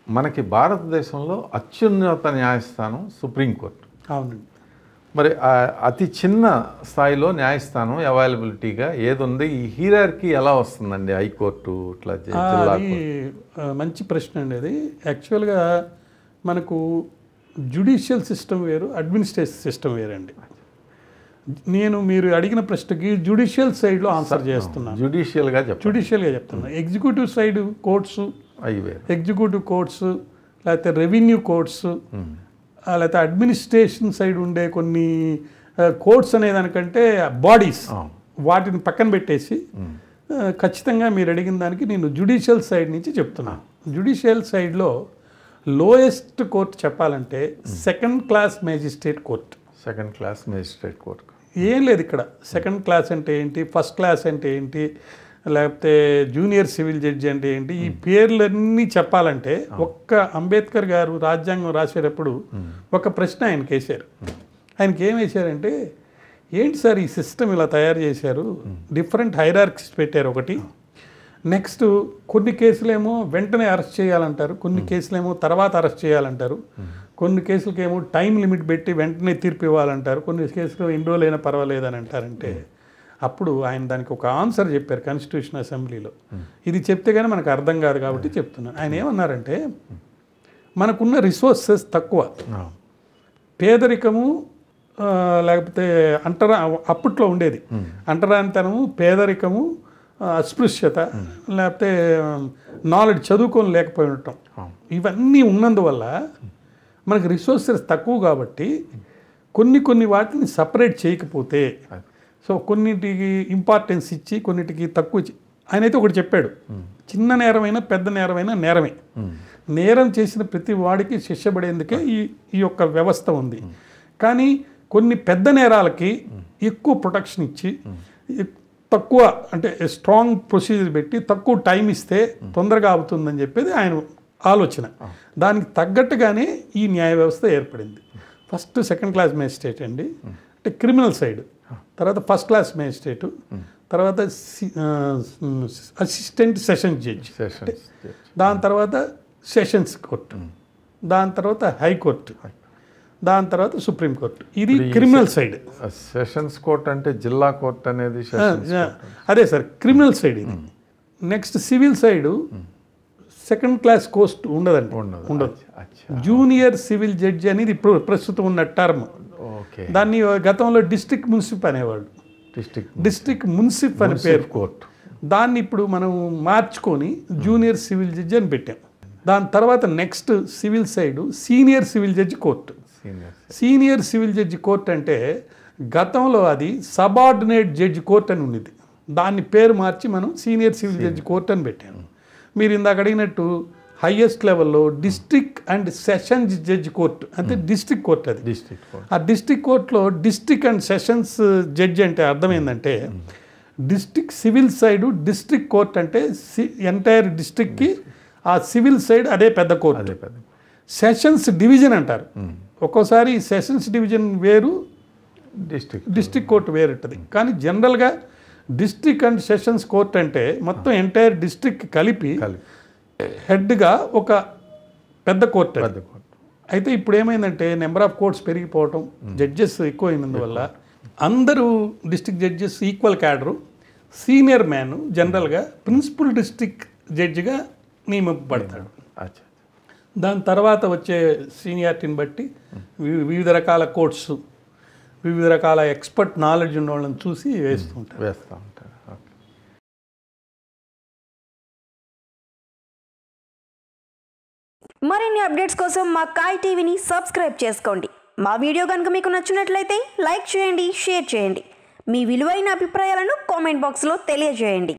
మనకి భారతదేశంలో అత్యున్నత న్యాయస్థానం సుప్రీంకోర్టు అవునండి మరి ఆ అతి చిన్న స్థాయిలో న్యాయస్థానం అవైలబిలిటీగా ఏది ఉంది ఈ హీరార్కి ఎలా వస్తుందండి హైకోర్టు ఇట్లా జి- ఆ, జిల్లా అది ఆ, మంచి ప్రశ్న అండి అది యాక్చువల్గా మనకు జుడిషియల్ సిస్టమ్ వేరు అడ్మినిస్ట్రేటివ్ సిస్టమ్ వేరండి నేను మీరు అడిగిన ప్రశ్నకి జుడిషియల్ సైడ్లో ఆన్సర్ చేస్తున్నాను జ్యుడిషియల్గా చెప్పండి జుడిషియల్గా చెప్తున్నాను ఎగ్జిక్యూటివ్ సైడ్ కోర్ట్స్ అవి వేరు ఎగ్జిక్యూటివ్ కోర్ట్స్ లేకపోతే రెవెన్యూ కోర్ట్స్ లేకపోతే అడ్మినిస్ట్రేషన్ సైడ్ ఉండే కొన్ని కోర్ట్స్ అనే దానికంటే బాడీస్ అవును. వాటిని పక్కన పెట్టేసి ఆ, ఖచ్చితంగా మీరు అడిగిన దానికి నేను జుడిషియల్ సైడ్ నుంచి చెప్తున్నాను జుడిషియల్ సైడ్లో లోయెస్ట్ కోర్ట్ చెప్పాలంటే second class magistrate court second class magistrate court ఏం లేదు ఇక్కడ సెకండ్ క్లాస్ అంటే ఏంటి ఫస్ట్ క్లాస్ అంటే ఏంటి లేకపోతే జూనియర్ సివిల్ జడ్జి అంటే ఏంటి ఈ పేర్లన్నీ చెప్పాలంటే ఒక్క అంబేద్కర్ గారు రాజ్యాంగం రాసేటప్పుడు ఒక ప్రశ్న ఆయనకి వేశారు ఆయనకి ఏం వేశారంటే ఏంటి సార్ ఈ సిస్టమ్ ఇలా తయారు చేశారు డిఫరెంట్ హైరార్క్స్ పెట్టారు ఒకటి నెక్స్ట్ కొన్ని కేసులేమో వెంటనే అరెస్ట్ చేయాలంటారు కొన్ని కేసులేమో తర్వాత అరెస్ట్ చేయాలంటారు కొన్ని కేసులకేమో టైం లిమిట్ పెట్టి వెంటనే తీర్పు ఇవ్వాలంటారు కొన్ని కేసులు ఎన్ని రోజులైనా పర్వాలేదు అని అంటారంటే అప్పుడు ఆయన దానికి ఒక ఆన్సర్ చెప్పారు కాన్స్టిట్యూషన్ అసెంబ్లీలో ఇది చెప్తే కానీ మనకు అర్థం కాదు కాబట్టి చెప్తున్నాను ఆయన ఏమన్నారంటే మనకున్న రిసోర్సెస్ తక్కువ పేదరికము ఆ, లేకపోతే అంటరా అప్పట్లో ఉండేది అంటరానితనము పేదరికము ఆ, అస్పృశ్యత లేకపోతే నాలెడ్జ్ చదువుకొని లేకపోయి ఉండటం ఇవన్నీ ఉన్నందువల్ల మనకి రిసోర్సెస్ తక్కువ కాబట్టి కొన్ని కొన్ని వాటిని సపరేట్ చేయకపోతే సో కొన్నిటికి ఇంపార్టెన్స్ ఇచ్చి కొన్నిటికి తక్కువ ఇచ్చి ఆయన అయితే ఒకటి చెప్పాడు చిన్న నేరమైనా పెద్ద నేరమైనా నేరమే నేరం చేసిన ప్రతి వాడికి శిక్ష పడేందుకే ఈ ఈ యొక్క వ్యవస్థ ఉంది కానీ కొన్ని పెద్ద నేరాలకి ఎక్కువ ప్రొటెక్షన్ ఇచ్చి ఎక్- తక్కువ అంటే స్ట్రాంగ్ ప్రొసీజర్ పెట్టి తక్కువ టైం ఇస్తే తొందరగా అవుతుందని చెప్పేది ఆయన ఆలోచన దానికి తగ్గట్టుగానే ఈ న్యాయ వ్యవస్థ ఏర్పడింది ఫస్ట్ సెకండ్ క్లాస్ మేజిస్ట్రేట్ అండి అంటే క్రిమినల్ సైడ్ తర్వాత ఫస్ట్ క్లాస్ మేజిస్ట్రేట్ తర్వాత అసిస్టెంట్ సెషన్ జడ్జి సెషన్స్ దాని తర్వాత సెషన్స్ కోర్టు దాని తర్వాత హైకోర్టు దాని తర్వాత సుప్రీంకోర్టు ఇది క్రిమినల్ సైడ్ సెషన్స్ కోర్ట్ అంటే జిల్లా కోర్ట్ అనేది సెషన్స్ అదే సార్ క్రిమినల్ సైడ్ ఇది next civil side second class court ఉండదండి ఉండదు ఉండదు అచ్చా జూనియర్ సివిల్ జడ్జి అనేది ఇప్పుడు ప్రస్తుతం ఉన్న టర్మ్ ఓకే దాన్ని గతంలో డిస్ట్రిక్ట్ మున్సిప్ అనేవాళ్ళు డిస్ట్రిక్ట్ డిస్ట్రిక్ట్ మున్సిప్ అని పేరు కోర్ట్ దాన్ని ఇప్పుడు మనం మార్చుకొని జూనియర్ సివిల్ జడ్జి అని పెట్టాం దాని తర్వాత next civil side senior civil judge court senior senior civil judge court అంటే గతంలో అది సబార్డినేట్ జడ్జి కోర్ట్ అని ఉండేది దాన్ని పేరు మార్చి మనం సీనియర్ సివిల్ జడ్జి కోర్ట్ అని పెట్టాము మీరు ఇందాక అడిగినట్టు హైయెస్ట్ లెవెల్లో district and sessions judge court అంటే డిస్ట్రిక్ట్ కోర్ట్ అది డిస్ట్రిక్ట్ కోర్ట్ ఆ డిస్ట్రిక్ట్ కోర్టులో డిస్ట్రిక్ట్ అండ్ సెషన్స్ జడ్జి అంటే అర్థం ఏంటంటే district civil side district court అంటే ఎంటైర్ డిస్ట్రిక్ట్కి ఆ సివిల్ సైడ్ అదే పెద్ద కోర్టు అదే పెద్ద సెషన్స్ డివిజన్ అంటారు ఒక్కోసారి సెషన్స్ డివిజన్ వేరు డిస్ట్రిక్ట్ డిస్ట్రిక్ట్ కోర్టు వేరుంటుంది కానీ జనరల్గా డిస్ట్రిక్ట్ అండ్ సెషన్స్ కోర్ట్ అంటే మొత్తం ఎంటైర్ డిస్ట్రిక్ట్ కలిపి కలిపి హెడ్గా ఒక పెద్ద కోర్ట్ అది. పెద్ద కోర్ట్ అయితే ఇప్పుడు ఏమైందంటే నెంబర్ ఆఫ్ కోర్ట్స్ పెరిగిపోవటం జడ్జెస్ ఎక్కువ అయినందువల్ల అందరూ district judges equal cadre senior man జనరల్గా ప్రిన్సిపల్ డిస్ట్రిక్ట్ జడ్జిగా నియమింపబడతాడు అచ్చా దాని తర్వాత వచ్చే సీనియారిటీని బట్టి వి- వివిధ రకాల కోర్ట్స్ వివిధ రకాల ఎక్స్పర్ట్ నాలెడ్జ్ ఉన్న వాళ్ళని చూసి వేస్తూ ఉంటారు వేస్తూ ఉంటారు ఓకే మరిన్ని అప్డేట్స్ కోసం మా కాయ్ టీవీని సబ్స్క్రైబ్ చేసుకోండి మా వీడియో కనుక మీకు నచ్చినట్లయితే లైక్ చేయండి షేర్ చేయండి మీ విలువైన అభిప్రాయాలను కామెంట్ బాక్స్లో తెలియజేయండి